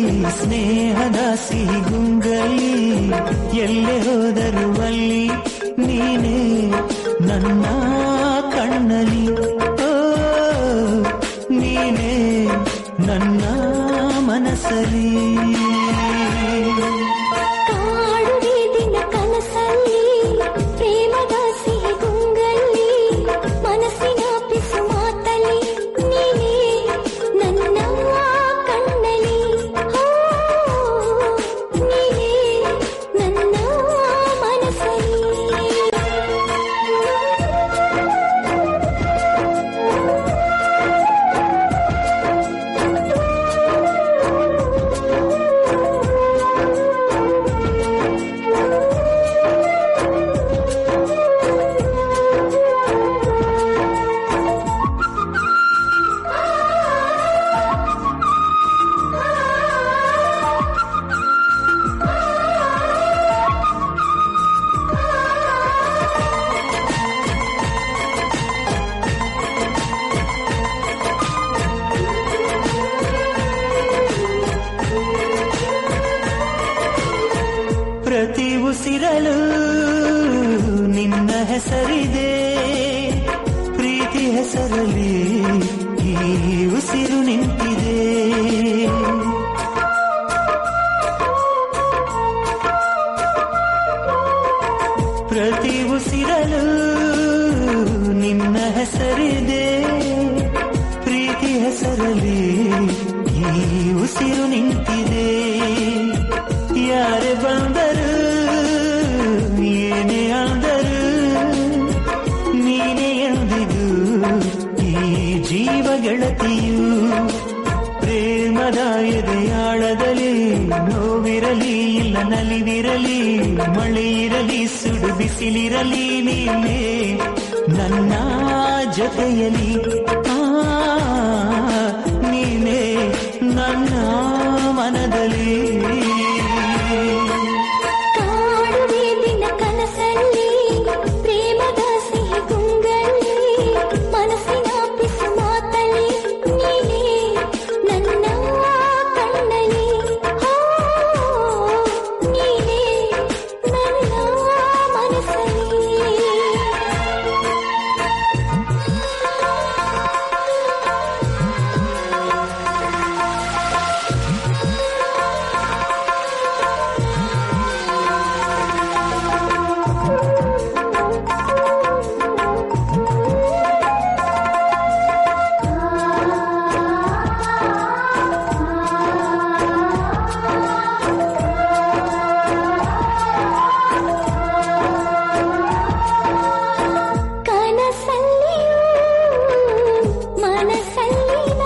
ಸ್ನೇಹದ ಸಿಗುಂಗಲಿ ಎಲ್ಲೆ ಹೋದರು ಅಲ್ಲಿ ನೀನೇ ನನ್ನ ಕಣ್ಣಲಿ ಓ ನೀನೇ ನನ್ನ ಮನಸ್ಸಲಿ ಕಾಡುವೆ ದಿನ ಕನಸಲ್ಲಿ ಪ್ರೇಮದ ಸಿಹಿ ಗುಂಗಲ್ಲಿ ಮನಸ್ಸಿನ ಪಿಸು ಮಾತಲ್ಲಿ ನೀನೇ ನನ್ನ ಕಣ್ಣಲ್ಲಿ ಹೋ ನೀನೇ ನನ್ನ ಮನಸ್ಸಲ್ಲಿ ಪ್ರತಿ ಉಸಿರಲು ನಿನ್ನ ಹೆಸರಿದೆ ಪ್ರೀತಿ ಹೆಸರಲ್ಲಿ ಈ ಉಸಿರು ನಿಂತಿದೆ ಪ್ರತಿ ಉಸಿರಲು ನಿನ್ನ ಹೆಸರಿದೆ ಪ್ರೀತಿ ಹೆಸರಲ್ಲಿ ಈ ಉಸಿರು ನಿಂತಿದೆ ಯಾರೇ ಬಂದರು ಏನೇ ಅಂದರು ನೀನೇ ಎಂದಿಗೂ ಈ ಜೀವ ಗೆಳತಿಯು ಪ್ರೇಮದ ಎದೆಯಾಳದಲ್ಲಿ ನೋವಿರಲಿ ಇಲ್ಲ ನಲಿವಿರಲಿ ಮಳೆ ಇರಲಿ ಸುಡು ಬಿಸಿಲಿರಲಿ ನೀನೇ ನನ್ನ ಜೊತೆಯಲಿ ಆ ನೀನೇ ನನ್ನ ಮನದಲ್ಲಿ ಕಾಡುವೆ ದಿನ ಕನಸಲ್ಲಿ ಪ್ರೇಮದ ಸಿಹಿ ಗುಂಗಲ್ಲಿ ಮನಸ್ಸಿನ ಪಿಸು ಮಾತಲ್ಲಿ ನೀನೇ ನನ್ನ ಕಣ್ಣಲ್ಲಿ ಹೋ ನೀನೇ ನನ್ನ ಕನಸಲ್ಲಿಯೂ ಮನಸ್ಸಲ್ಲಿನ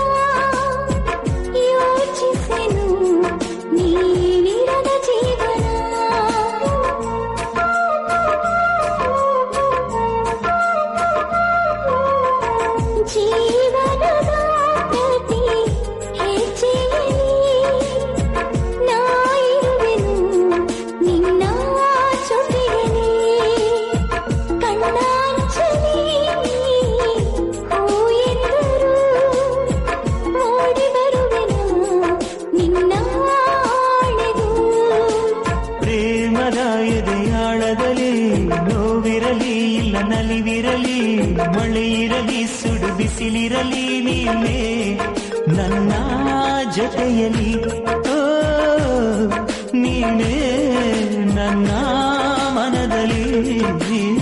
ಯೋಚಿಸೆನು ನೀವಿರದ ಜೀವನ ಜೀವನದ ಪ್ರತಿ ಹೆಜ್ಜೆಯಲ್ಲಿ ನಾ ಇರುವೆನು ನಿನ್ನ ಜೊತೆಯಲ್ಲಿ ಕಣ್ಣಾಂಚಲಿ ಹೂ ಎಂದರು ಓಡಿ ಬರುವೆನು ನಿನ್ನ ಆಣೆಗೂ ಪ್ರೇಮದ ಎದೆಯಾಳದಲ್ಲಿ ನೋವಿರಲಿ ಇಲ್ಲ ನಲಿವಿರಲಿ ಮಳೆ ಇರಲಿ ಸುಡು ಬಿಸಿಲಿರಲಿ ನೀನೇ ನನ್ನ ಜೊತೆಯಲಿ ಓ ನೀನೇ ನನ್ನ ಮನದಲ್ಲಿ